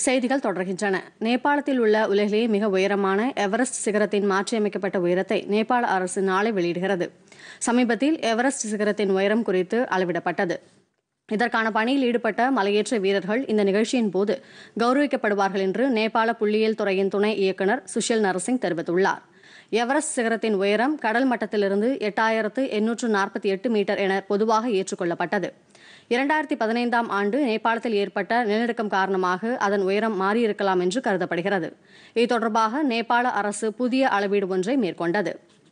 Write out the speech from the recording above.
செய்திகள் தொடர்கின்றன நேபாளத்தில் உள்ள உலகிலேயே மிக உயரமான எவரெஸ்ட் சிகரத்தின் மாற்றியமைக்கப்பட்ட உயரத்தை நேபாள அரசு நாளை வெளியிடுகிறது சமீபத்தில் எவரெஸ்ட் சிகரத்தின் உயரம் குறித்து அளவிடப்பட்டது இதற்கான பணியில் ஈடுபட்ட மலையேற்ற வீரர்கள் இந்த நிகழ்ச்சியின் போது கௌரவிக்கப்படுவார்கள் என்று நேபாள புள்ளியியல் துறையின் துணை இயக்குநர் சுஷில் நரசிங் தெரிவித்துள்ளார் எவரெஸ்ட் சிகரத்தின் உயரம் கடல் மட்டத்திலிருந்து எட்டாயிரத்து எண்ணூற்று நாற்பத்தி எட்டு மீட்டர் என பொதுவாக ஏற்றுக்கொள்ளப்பட்டது இரண்டாயிரத்தி பதினைந்தாம் ஆண்டு நேபாளத்தில் ஏற்பட்ட நிலநடுக்கம் காரணமாக அதன் உயரம் மாறியிருக்கலாம் என்று கருதப்படுகிறது இது தொடர்பாக நேபாள அரசு புதிய அளவீடு ஒன்றை மேற்கொண்டது